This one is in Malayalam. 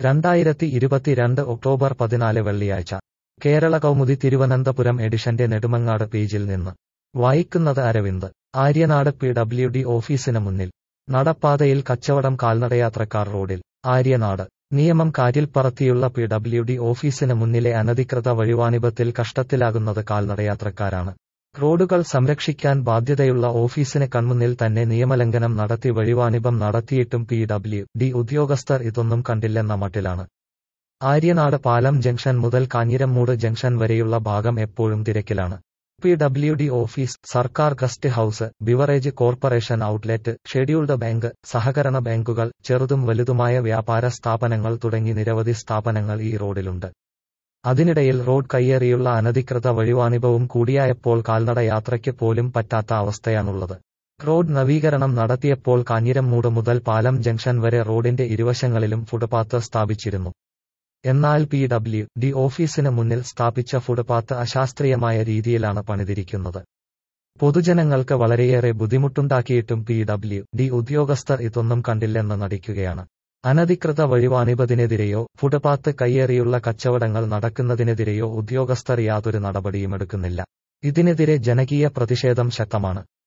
രണ്ടായിരത്തി ഇരുപത്തിരണ്ട് ഒക്ടോബർ പതിനാല് വെള്ളിയാഴ്ച കേരള കൗമുദി തിരുവനന്തപുരം എഡിഷന്റെ നെടുമങ്ങാട് പേജിൽ നിന്ന് വായിക്കുന്നത് Aravind Aryanad P W D ഓഫീസിന് മുന്നിൽ നടപ്പാതയിൽ കച്ചവടം കാൽനടയാത്രക്കാർ റോഡിൽ ആര്യനാട് നിയമം കാറ്റിൽ പറത്തിയുള്ള പി ഡബ്ല്യു ഡി ഓഫീസിന് മുന്നിലെ അനധികൃത വഴിവാണിഭത്തിൽ കഷ്ടത്തിലാകുന്നത് കാൽനടയാത്രക്കാരാണ് റോഡുകൾ സംരക്ഷിക്കാൻ ബാധ്യതയുള്ള ഓഫീസിന് കൺമുന്നിൽ തന്നെ നിയമലംഘനം നടത്തി വഴിവാണിഭം നടത്തിയിട്ടും പി ഡബ്ല്യു ഡി ഉദ്യോഗസ്ഥർ ഇതൊന്നും കണ്ടില്ലെന്ന മട്ടിലാണ് ആര്യനാട് പാലം ജംഗ്ഷൻ മുതൽ കാഞ്ഞിരമ്മൂട് ജംഗ്ഷൻ വരെയുള്ള ഭാഗം എപ്പോഴും തിരക്കിലാണ് പി ഡബ്ല്യു ഡി ഓഫീസ് സർക്കാർ guest house beverage corporation outlet scheduled bank സഹകരണ ബാങ്കുകൾ ചെറുതും വലുതുമായ വ്യാപാര സ്ഥാപനങ്ങൾ തുടങ്ങി നിരവധി സ്ഥാപനങ്ങൾ ഈ റോഡിലുണ്ട് അതിനിടയിൽ റോഡ് കയ്യേറിയുള്ള അനധികൃത വഴിവാണിഭവും കൂടിയായപ്പോൾ കാൽനട യാത്രയ്ക്ക് പോലും പറ്റാത്ത അവസ്ഥയാണുള്ളത് റോഡ് നവീകരണം നടത്തിയപ്പോൾ കാഞ്ഞിരമ്മൂട് മുതൽ പാലം ജംഗ്ഷൻ വരെ റോഡിന്റെ ഇരുവശങ്ങളിലും ഫുട്പാത്ത് സ്ഥാപിച്ചിരുന്നു എന്നാൽ പി ഡബ്ല്യു ഡി ഓഫീസിന് മുന്നിൽ സ്ഥാപിച്ച ഫുട്പാത്ത് അശാസ്ത്രീയമായ രീതിയിലാണ് പണിതിരിക്കുന്നത് പൊതുജനങ്ങൾക്ക് വളരെയേറെ ബുദ്ധിമുട്ടുണ്ടാക്കിയിട്ടും പി ഡബ്ല്യു ഡി ഉദ്യോഗസ്ഥർ ഇതൊന്നും കണ്ടില്ലെന്ന് നടിക്കുകയാണ് അനധികൃത വഴിവാണിഭത്തിനെതിരെയോ ഫുട്പാത്ത് കയ്യേറിയുള്ള കച്ചവടങ്ങൾ നടക്കുന്നതിനെതിരെയോ ഉദ്യോഗസ്ഥർ യാതൊരു നടപടിയുമെടുക്കുന്നില്ല ഇതിനെതിരെ ജനകീയ പ്രതിഷേധം ശക്തമാണ്